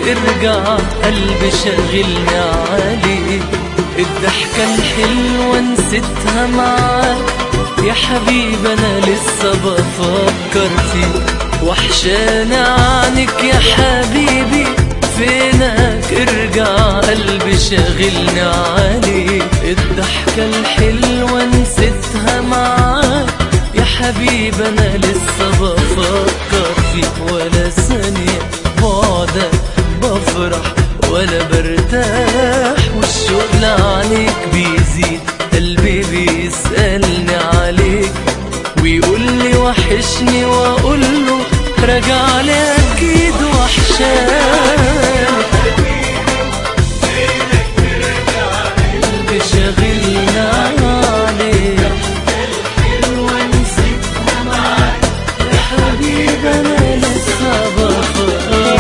ارجع قلبي شاغلني عليك الضحكة الحلوة نسيتها معاك يا حبيبي انا لسه بفكر فيك وحشاني عنك يا حبيبي فينك ارجع قلبي شاغلني عليك الضحكة الحلوة نسيتها معاك يا حبيبي انا لسه بفكر فيك ولا ثانية بعدك بفرح ولا برتاح والشوق لعنك بيزيد قلبي بيسألني عليك ويقول لي وحشني واقول له راجع لي اكيد وحشاني قلبي شاغلنا عليك يا حبيبي انا لسه بفكر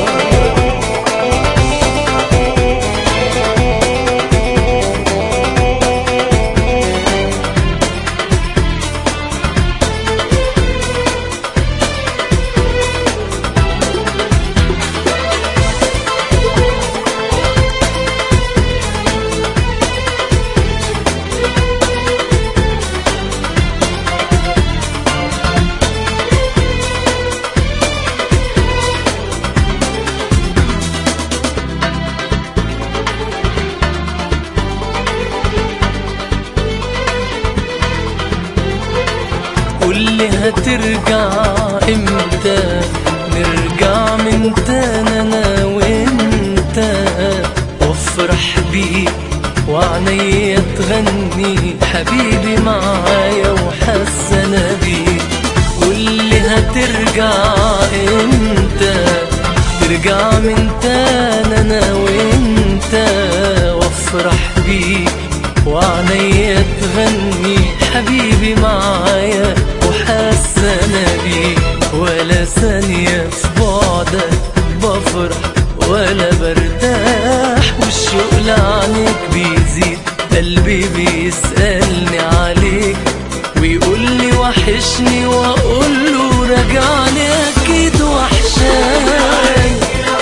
قولي هترجع امتى نرجع من تاني انا وانت وافرح بيك وعنيا تغني حبيبي معايا وحسنا بيك قولي هترجع امتى ترجع من تاني انا وانت وافرح بيك وعنيا تغني حبيبي معايا وحسنا بيك ولا ثانية في بعدك بفرح ولا برتاح والشوق لعنك بيزيد قلبي بيسألني عليك ويقول لي وحشني واقول له رجعني اكيد وحشاني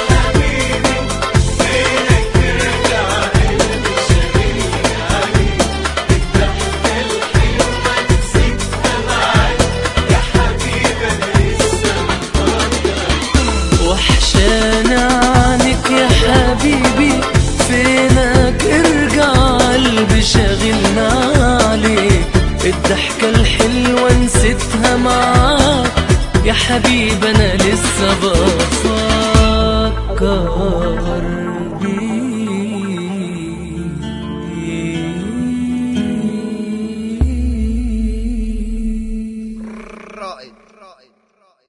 وحشاني عنك يا حبيبي فينك ارجع قلبي شاغلنا عليك الضحكة الحلوة نسيتها معاك يا حبيبي انا لسه بفكر